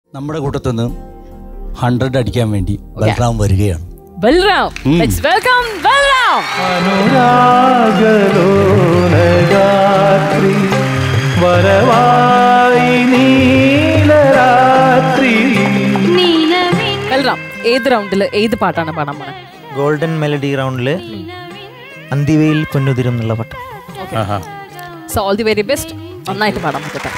നമ്മുടെ കൂട്ടത്തിൽ നിന്ന് ഹൺഡ്രഡ് അടിക്കാൻ വേണ്ടി ബൽറാം വരികയാണ് ബൽറാം ലെറ്റ്സ് വെൽക്കം ബൽറാം അനുരാഗലോലരാത്രി വരവായി നീലരാത്രി ബൽറാം ഏത് റൗണ്ടിൽ ഏത് പാട്ടാണ് പാടാൻ പോണേ ഗോൾഡൻ മെലഡി റൗണ്ടില് അന്തിവയിൽ പൊന്നുതിരും എന്നുള്ള പാട്ട് so all the very best നന്നായിട്ട് പാടാൻ പറ്റട്ടെ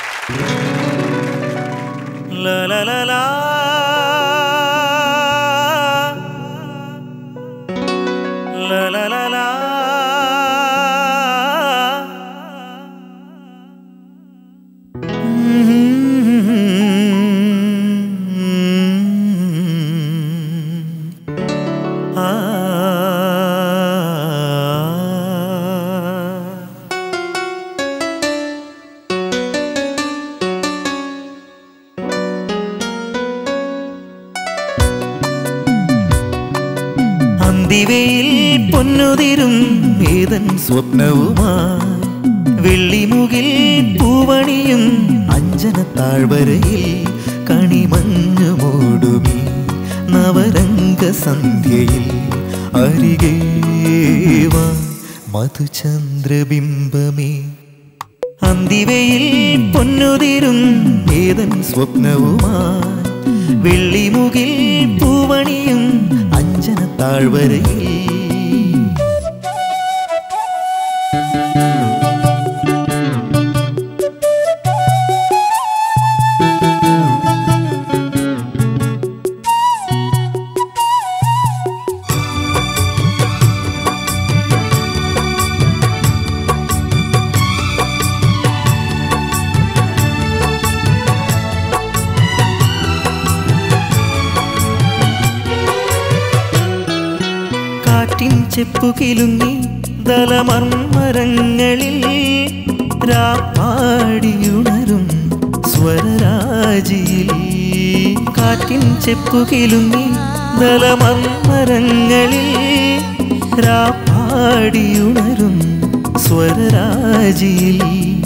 അന്തിവയിൽ പൊന്നുതിരും ഏതൻ സ്വപ്നവുമായി വെള്ളിമുകിൽ പൂവണിയും അഞ്ജന താഴ്വരയിൽ കണിമഞ്ഞു മൂടുമീ നവരംഗ സന്ധ്യയിൽ അരികേവാ മധുചന്ദ്രബിംബമേ അന്തിവയിൽ പൊന്നുതിരും ഏതൻ സ്വപ്നവുമായി വെള്ളിമുകിൽ പൂവണിയും അഞ്ജന താഴ്വരയിൽ കാറ്റിൻ ചെപ്പുകിലുങ്ങി ദലമർമരങ്ങളിൽ രാപ്പാടിയുണരും സ്വരരാജിയിൽ കാറ്റിൻ ചെപ്പുകിലുങ്ങി ദലമർമരങ്ങളിൽ രാപ്പാടിയുണരും സ്വരരാജിയിൽ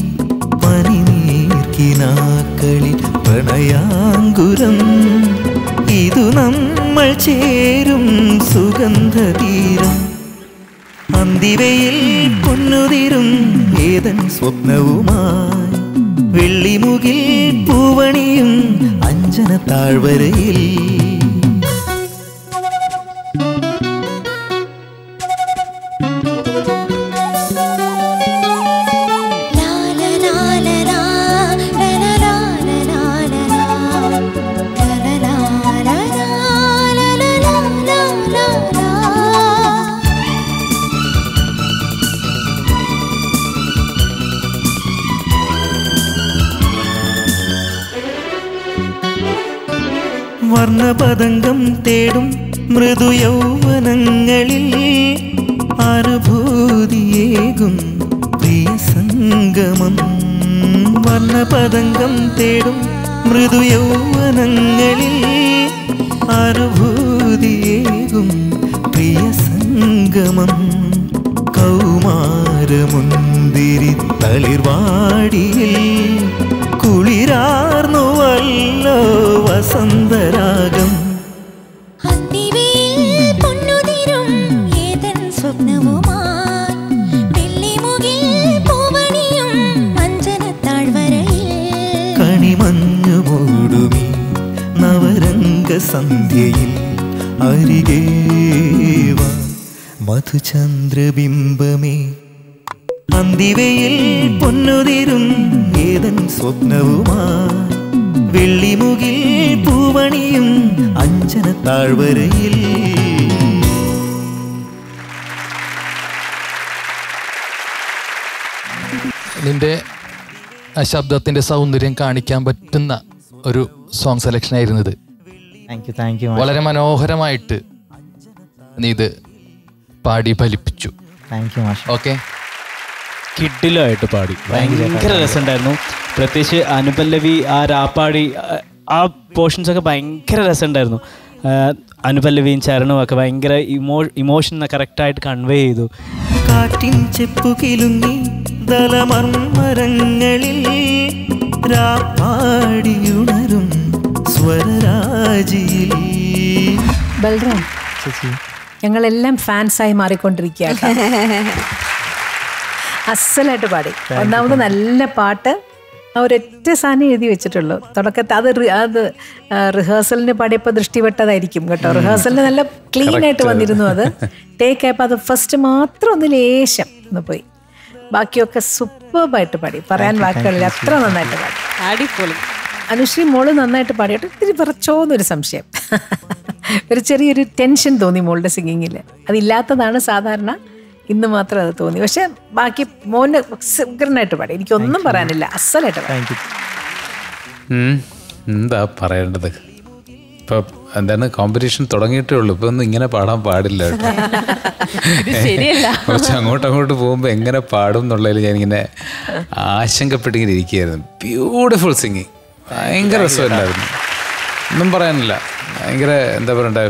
പനിനീർക്കിനാക്കളിൽ പ്രണയാങ്കുരം ഇതു നമ്മൾ ചേരും സുഗന്ധതീരം അന്തിവയിൽ പൊന്നുതിരും ഏതൻ സ്വപ്നവുമായി വെള്ളിമുകിൽ പൂവണിയും അഞ്ജന താഴ്വരയിൽ വർണ്ണപതംഗം തേടും മൃദു യൗവനങ്ങളിൽ അനുഭൂതിയേകും പ്രിയ സംഗമം വർണ്ണപതംഗം തേടും മൃദു യൗവനങ്ങളിൽ അനുഭൂതിയേകും പ്രിയ സംഗമം കൗമാരമുന്തിരി തളിർവാടിയിൽ കുളിരാർന്നുവല്ലോ വസന്തരാഗം കണിമഞ്ഞു മൂടുമീ നവരംഗ സന്ധ്യയിൽ അരികേവ മധുചന്ദ്രബിംബമേ അന്തിവയിൽ പൊന്നുതിരും ഏതൻ സ്വപ്നവുമായി വെള്ളിമുകിൽ പൂവണിയും അഞ്ജന താഴ്വരയിൽ നിന്റെ ആ ശബ്ദത്തിന്റെ സൗന്ദര്യം കാണിക്കാൻ പറ്റുന്ന ഒരു സോങ് സെലക്ഷൻ ആയിരുന്നു ഇത് താങ്ക് യു താങ്ക് യു വളരെ മനോഹരമായിട്ട് നീ ഇത് പാടി ഫലിപ്പിച്ചു താങ്ക് യു മാഷ് ഓക്കെ കിഡിലുമായിട്ട് പാടി ഭയങ്കര രസമുണ്ടായിരുന്നു പ്രത്യേകിച്ച് അനുപല്ലവി ആ രാപ്പാടി ആ- ആ പോർഷൻസ് ഒക്കെ ഭയങ്കര രസമുണ്ടായിരുന്നു ആ, അനുപല്ലവിയും ചരണവും ഒക്കെ ഭയങ്കര ഇമോ ഇമോഷൻ കറക്റ്റായിട്ട് കൺവേ ചെയ്തു കാറ്റിൻ ചെപ്പുകിലുങ്ങി ദലമർമരങ്ങളിൽ രാപ്പാടിയുണരും സ്വരരാജിയിൽ ബൽറാം ചേച്ചി ഞങ്ങളെല്ലാം ഫാൻസായി മാറിക്കൊണ്ടിരിക്കുക അസലായിട്ട് പാടി ഒന്നാമത് നല്ല പാട്ട് ആ ഒരൊറ്റ സാധനം എഴുതി വെച്ചിട്ടുള്ളൂ തുടക്കത്തിൽ അത് റി- അത് റിഹേഴ്സലിന് പാടിയപ്പോൾ ദൃഷ്ടിപ്പെട്ടതായിരിക്കും കേട്ടോ റിഹേഴ്സലിന് നല്ല ക്ലീൻ ആയിട്ട് വന്നിരുന്നു അത് ടേക്ക് ആയപ്പോൾ അത് ഫസ്റ്റ് മാത്രം ഒന്ന് ലേശം ഒന്ന് പോയി ബാക്കിയൊക്കെ സൂപ്പർബായിട്ട് പാടി പറയാൻ വാക്കുകളില്ല അത്ര നന്നായിട്ട് പാടി അടിപൊളി അനുശ്രീ മോള് നന്നായിട്ട് പാടിയിട്ട് ഇത്തിരി വിറച്ചോന്നൊരു സംശയം ഒരു ചെറിയൊരു ടെൻഷൻ തോന്നി മോളുടെ സിംഗിങ്ങിൽ അതില്ലാത്തതാണ് സാധാരണ ഇന്ന് മാത്രം അത് തോന്നി പക്ഷെ ബാക്കി മോന് ഉഗ്രനായിട്ട് പാടി എനിക്കൊന്നും പറയാനില്ല അസലായിട്ട് പാടി താങ്ക് യു ഉം. എന്താ പറയേണ്ടത് ഇപ്പൊ എന്താണ് കോമ്പറ്റീഷൻ തുടങ്ങിയിട്ടേ ഉള്ളൂ ഇപ്പൊ ഒന്നും ഇങ്ങനെ പാടാൻ പാടില്ല കേട്ടോ. ഇത് ശരിയല്ല കുറച്ച് അങ്ങോട്ട് അങ്ങോട്ട് പോകുമ്പോൾ എങ്ങനെ പാടും എന്നുള്ളതിൽ ഞാനിങ്ങനെ ആശങ്കപ്പെട്ടിങ്ങനെ ഇരിക്കുകയായിരുന്നു ബ്യൂട്ടിഫുൾ സിംഗിങ് ഭയങ്കര രസമില്ലായിരുന്നു ഒന്നും പറയാനില്ല ഭയങ്കര എന്താ പറയണ്ടേ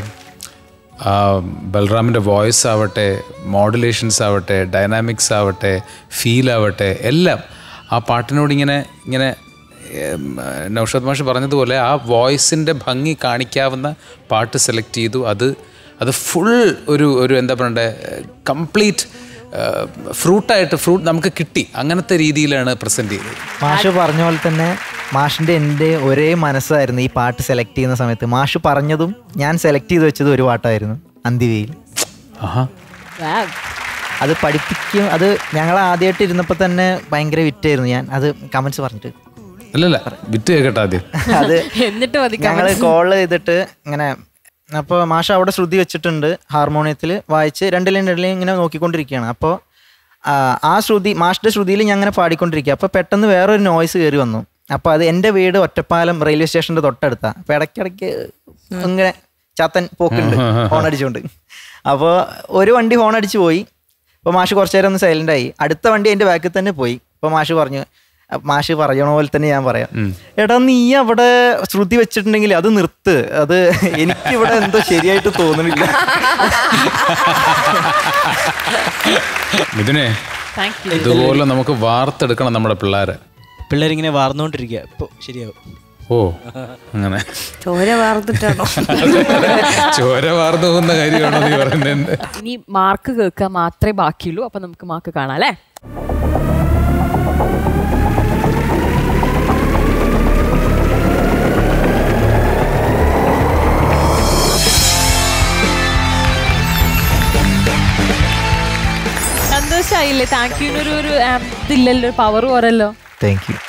ആ ബൽറാമിൻ്റെ വോയിസ് ആവട്ടെ മോഡുലേഷൻസ് ആവട്ടെ ഡൈനാമിക്സ് ആവട്ടെ ഫീൽ ആവട്ടെ എല്ലാം ആ പാട്ടിനോട് ഇങ്ങനെ ഇങ്ങനെ ഏം, നൗഷാദ് മാഷ് പറഞ്ഞതുപോലെ ആ വോയിസിൻ്റെ ഭംഗി കാണിക്കാവുന്ന പാട്ട് സെലക്ട് ചെയ്തു അത് അത് ഫുൾ ഒരു ഒരു എന്താ പറയണ്ടേ കംപ്ലീറ്റ് ഫ്രൂട്ടായിട്ട് ഫ്രൂട്ട് നമുക്ക് കിട്ടി അങ്ങനത്തെ രീതിയിലാണ് പ്രസൻറ്റ് ചെയ്തത് മാഷ് പറഞ്ഞ പോലെ തന്നെ മാഷിന്റെ എൻ്റെ ഒരേ മനസ്സായിരുന്നു ഈ പാട്ട് സെലക്ട് ചെയ്യുന്ന സമയത്ത് മാഷ് പറഞ്ഞതും ഞാൻ സെലക്ട് ചെയ്ത് വെച്ചതും ഒരു പാട്ടായിരുന്നു അന്തിവയിൽ ആഹാ Wow. അത് പഠിപ്പിക്കും അത് ഞങ്ങൾ ആദ്യമായിട്ട് ഇരുന്നപ്പോൾ തന്നെ ഭയങ്കര വിറ്റായിരുന്നു ഞാൻ അത് കമൻസ് പറഞ്ഞിട്ട് അല്ലല്ല വിറ്റ് കേൾക്കട്ടെ ആദ്യം അത് എന്നിട്ട് മതി ഞങ്ങൾ കോൾ ചെയ്തിട്ട് ഇങ്ങനെ അപ്പോൾ മാഷ അവിടെ ശ്രുതി വെച്ചിട്ടുണ്ട് ഹാർമോണിയത്തിൽ വായിച്ച് രണ്ടിലും രണ്ടിലും ഇങ്ങനെ നോക്കിക്കൊണ്ടിരിക്കുകയാണ് അപ്പോൾ ആ ശ്രുതി മാഷിൻ്റെ ശ്രുതിയിൽ ഞാൻ അങ്ങനെ പാടിക്കൊണ്ടിരിക്കുക അപ്പോൾ പെട്ടെന്ന് വേറൊരു നോയ്സ് കയറി വന്നു അപ്പോൾ അത് എൻ്റെ വീട് ഒറ്റപ്പാലം റെയിൽവേ സ്റ്റേഷൻ്റെ തൊട്ടടുത്താണ് അപ്പോൾ ഇടയ്ക്കിടയ്ക്ക് ഇങ്ങനെ ചാത്തൻ പോക്കുണ്ട് ഹോൺ അടിച്ചുകൊണ്ട് അപ്പോൾ ഒരു വണ്ടി ഹോൺ അടിച്ച് പോയി അപ്പോൾ മാഷ് കുറച്ച് നേരം ഒന്ന് സൈലൻ്റ് ആയി അടുത്ത വണ്ടി എൻ്റെ ബാക്കിൽ തന്നെ പോയി അപ്പോൾ മാഷ് പറഞ്ഞു അപ്പൊ മാഷ് പറയണ പോലെ തന്നെ ഞാൻ പറയാം എടാ നീ അവിടെ ശ്രുതി വെച്ചിട്ടുണ്ടെങ്കിൽ അത് നിർത്ത് അത് എനിക്കിവിടെ എന്തോ ശരിയായിട്ട് തോന്നുന്നില്ല മിഥുനെ താങ്ക് യു ഇതുപോലെ നമുക്ക് വാർത്തെടുക്കണം നമ്മുടെ പിള്ളേരെ പിള്ളേരിങ്ങനെ വാർന്നുകൊണ്ടിരിക്കുക ഇപ്പോൾ ശരിയാവും ഓ അങ്ങനെ ചോര വാർത്തിട്ടാണോ ചോര വാർന്നു പോകുന്ന കാര്യമാണോ നീ പറയുന്നത് ഇനി മാർക്ക് കേൾക്കുക മാത്രമേ ബാക്കിയുള്ളൂ അപ്പൊ നമുക്ക് മാർക്ക് കാണാം അല്ലേ സന്തോഷായില്ലേ താങ്ക് യുവിനൊരു ഒരു um, ഇതില്ലല്ലോ പവർ പോരല്ലോ താങ്ക് യു